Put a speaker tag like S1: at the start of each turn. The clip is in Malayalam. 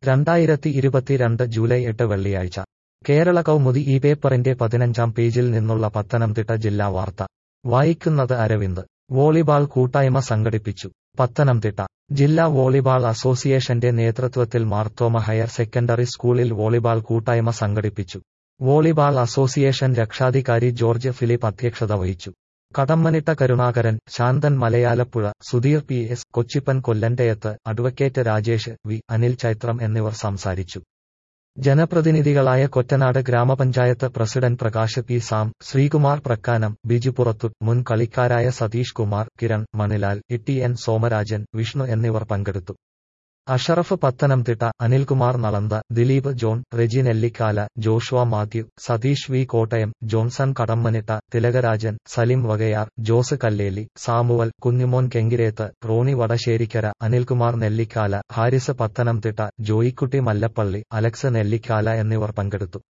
S1: രണ്ടായിരത്തി ഇരുപത്തിരണ്ട് ജൂലൈ എട്ട് വെള്ളിയാഴ്ച കേരള കൗമുദി ഈ പേപ്പറിന്റെ പതിനഞ്ചാം പേജിൽ നിന്നുള്ള പത്തനംതിട്ട ജില്ലാ വാർത്ത വായിക്കുന്നത് അരവിന്ദ് വോളിബാൾ കൂട്ടായ്മ സംഘടിപ്പിച്ചു പത്തനംതിട്ട ജില്ലാ വോളിബാൾ അസോസിയേഷന്റെ നേതൃത്വത്തിൽ മാർത്തോമ ഹയർ സെക്കൻഡറി സ്കൂളിൽ വോളിബാൾ കൂട്ടായ്മ സംഘടിപ്പിച്ചു വോളിബാൾ അസോസിയേഷൻ രക്ഷാധികാരി ജോർജ് ഫിലിപ്പ് അധ്യക്ഷത വഹിച്ചു കടമ്മനിട്ട കരുണാകരൻ ശാന്തൻ മലയാലപ്പുഴ സുധീർ പി എസ് കൊച്ചിപ്പൻ കൊല്ലന്റയത്ത് അഡ്വക്കേറ്റ് രാജേഷ് വി അനിൽ ചൈത്രം എന്നിവർ സംസാരിച്ചു ജനപ്രതിനിധികളായ കൊറ്റനാട് ഗ്രാമപഞ്ചായത്ത് president Prakash P Sam Sreekumar Prakkanam Biju പുറത്തു മുൻ കളിക്കാരായ സതീഷ് കുമാർ കിരൺ മണിലാൽ ഇട്ടി എൻ സോമരാജൻ വിഷ്ണു എന്നിവർ പങ്കെടുത്തു Ashraf Pathanamthitta Anilkumar Nalantha Dileep John Reji Nellikkala Joshua Mathew Satheesh V Kottayam Johnson Kadammanitta Thilakarajan Salim Vakayar Jose Kalleli Samuel Kunjumon Kengireth Ronnie Vadasserikkara Anilkumar Nellikkala Harris Pathanamthitta Joykutty Mallappally Alex Nellikkala എന്നിവർ പങ്കെടുത്തു